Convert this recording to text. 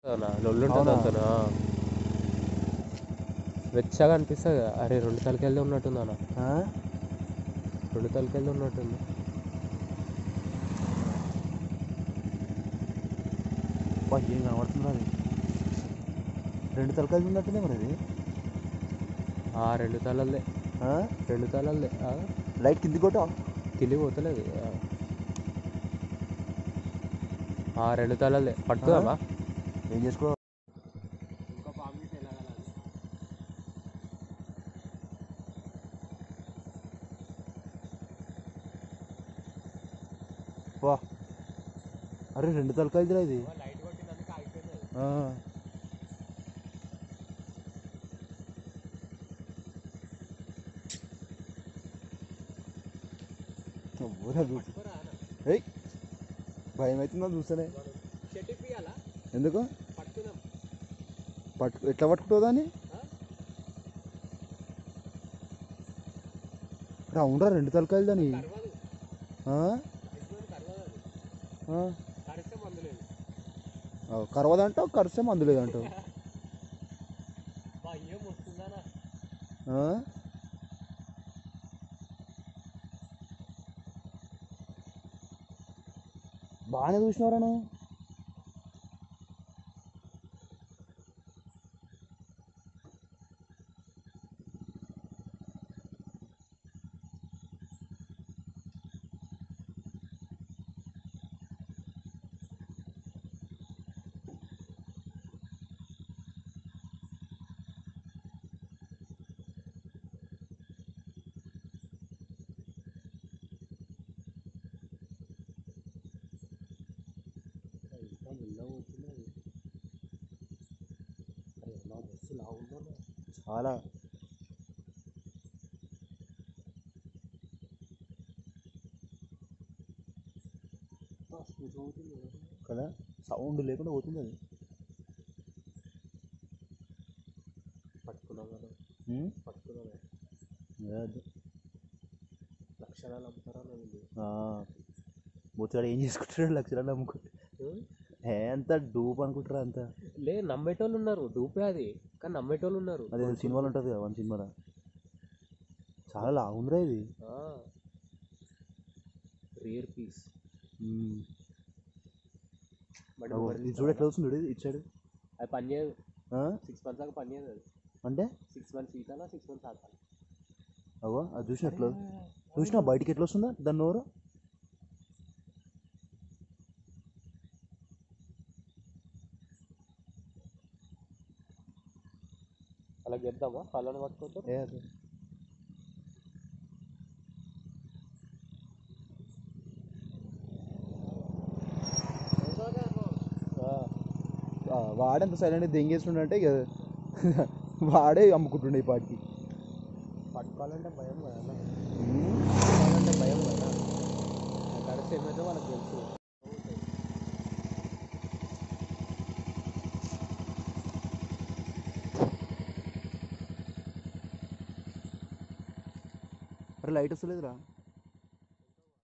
లొల్లుంటుంది అవునా? అంతనా వెచ్చగా అనిపిస్తుంది కదా. అరే రెండు తలకెళ్ళి ఉన్నట్టుంది అన్న ఆ? రెండు తలకెళ్ళి ఉన్నట్టుంది అబ్బా, ఏం కనబడుతుంది అది రెండు తలకాయలు ఉన్నట్టుంది మరి ఇది ఆ రెండు తలలే ఆ? రెండు తలలే లైట్ కింది కొట్టా కింది పోతలేదు ఆ. ఆ రెండు తలలే పట్టుదామా ఏం చేసుకో వా అరే రెండు తలకాయలుదిరా ఇది ఆ. అబ్బోరా చూసి ఏయ్ భయం అవుతుందా చూస్తేనే ఎందుకు పట్టు ఎట్లా పట్టుకుంటుందా దాన్ని రౌండ్రా రెండు తలకాయలు దాని ఆ? ఆ. ఆ, కరవదంటావు కరిస్తే మందు లేదంటావు ఆ? బాగానే చూసినవరా నువ్వు చాలా కదా సౌండ్ లేకుండా పోతుంది అది పట్టుకున్నాం కదా ఉమ్? పట్టుకున్నాం అదే. లక్షణాలు అమ్ముతారా నన్ను ఆ. బొచ్చాడు ఏం చేసుకుంటాడు లక్షణాలు అమ్ముకుంటే ఏ అంత డూప్ అనుకుంటారా అంత లే నమ్మేటోళ్ళు ఉన్నారు డూపే అది కానీ నమ్మేటోళ్ళు ఉన్నారు అదే సినిమాలు ఉంటుంది కదా వన్ సినిమాలో చాలా లాగుందిరా ఇది రేర్ పీస్ ఉమ్. బట్ అగో, ఇది చూడు ఎట్లా వస్తుంది చూడు ఇది, ఇటు సైడ్ అది పని చేయదు ఆ? సిక్స్ మంత్స్ దాకా పని చేయదు అది అంటే సిక్స్ మంత్స్ ఈతాలా సిక్స్ మంత్స్ ఆతాలి అవో అది చూసిన ఎట్లా చూసినా బయటికి ఎట్లా వస్తుందా దాని నోరు అలా చేద్దామా కళ్ళని పట్టుకుంటాం ఏ అదే ఆ, వాడంత సైలెంట్ దెంగేస్తుండే ఇక వాడే అమ్ముకుంటుండే ఈ పాటికి పట్టుకోవాలంటే భయం కదా అన్న. పట్టుకోవాలంటే భయం కదా కడితే ఏమైతే వాళ్ళకి తెలుసు అరే లైట్ వస్తలేదురా